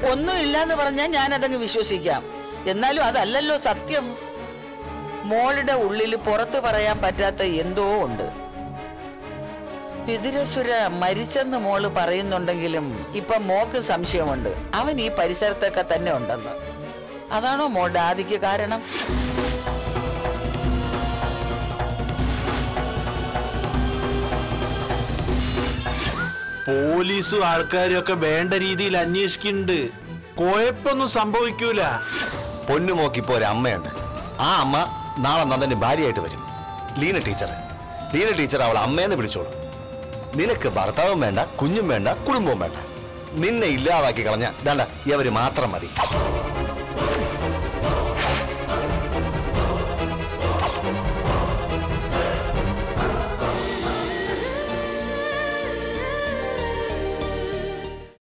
ഒന്നും ഇല്ലാന്ന് പറഞ്ഞാൽ ഞാൻ അതങ്ങ് വിശ്വസിക്കാം എന്നാലും അതല്ലല്ലോ സത്യം മോളുടെ ഉള്ളിൽ പുറത്തു പറയാൻ പറ്റാത്ത എന്തോ ഉണ്ട് പിതിരസുര മരിച്ചെന്ന് മോള് പറയുന്നുണ്ടെങ്കിലും ഇപ്പൊ മോക്ക് സംശയമുണ്ട് അവൻ ഈ പരിസരത്തൊക്കെ തന്നെ ഉണ്ടെന്ന് അതാണോ മോളുടെ ആദിക്ക് കാരണം പോലീസും ആൾക്കാരും ഒക്കെ വേണ്ട രീതിയിൽ അന്വേഷിക്കുന്നുണ്ട് കുഴപ്പമൊന്നും സംഭവിക്കൂല പൊന്നുമോക്കിപ്പോ ഒരു അമ്മയുണ്ട് ആ അമ്മ നാളെ നന്ദന്റെ ഭാര്യയായിട്ട് വരും ലീന ടീച്ചർ ലീന ടീച്ചർ അവളെ അമ്മയെന്ന് വിളിച്ചോളും നിനക്ക് ഭർത്താവും വേണ്ട കുഞ്ഞും വേണ്ട കുടുംബവും വേണ്ട നിന്നെ ഇല്ലാതാക്കി കളഞ്ഞ ദാണ്ട ഇവര് മാത്രം മതി